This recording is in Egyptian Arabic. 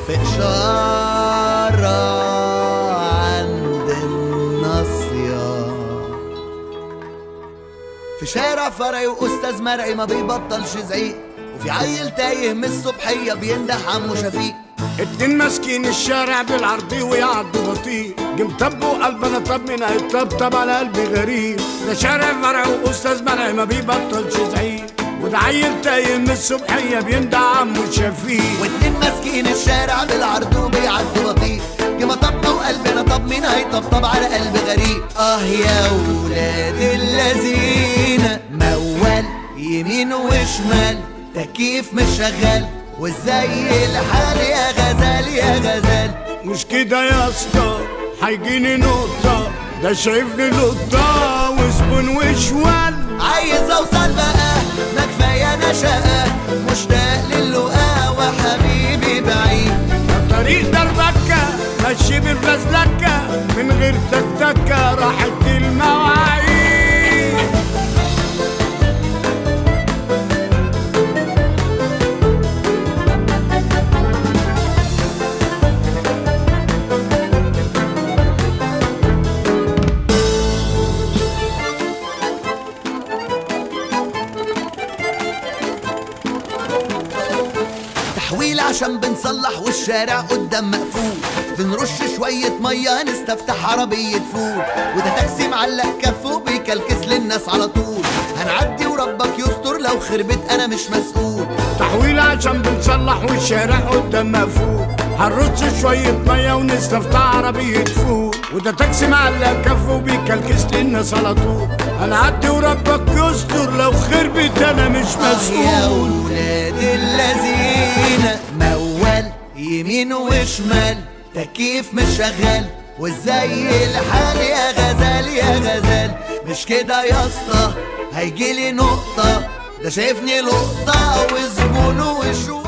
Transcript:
في إشارة عند الناصية في شارع فرعي وأستاذ مرعي ما بيبطلش زعيق وفي عيل تايه من الصبحية بينده عمو شفيق اتنين ماسكين الشارع بالعرضي ويعدوا بطيء جم طبوا قلبنا طب من هيطبطب على قلبي غريب ده شارع فرع واستاذ مرعي ما بيبطلش زعيق وده عيل تايه من الصبحيه بيندع عمو شفيق واتنين ماسكين الشارع بالعرض وبيعدوا بطيء جه طبنا وقلبنا طب مين هيطبطب على قلب غريب اه يا ولاد اللذين موال يمين وشمال تكييف مش شغال وازاي الحال يا غزال يا غزال مش كده يا اسطى هيجيني نقطه ده شايفني نقطه وزبون وشوال عايز اوصل بقى ما كفايه انا شقه مشتاق للقاء وحبيبي بعيد طريق دربكة ماشي بالفزلكة من غير تكتكة راحت المواعيد تحويل عشان بنصلح والشارع قدام مقفول بنرش شوية مية نستفتح عربية فول وده تاكسي معلق كفه بيكلكس للناس على طول هنعدي وربك يستر لو خربت انا مش مسؤول تحويل عشان بنصلح والشارع قدام مقفول هنرص شوية مية ونستفتح عربية فول وده تاكسي معلق كفه وبيكلكس للناس على طول هنعدي وربك يستر لو خربت انا مش آه يا مسؤول ولاد اللذين موال يمين وشمال تكييف مش شغال وازاي الحال يا غزال يا غزال مش كده يا اسطى هيجيلي نقطة ده شايفني لقطة وزبون وشو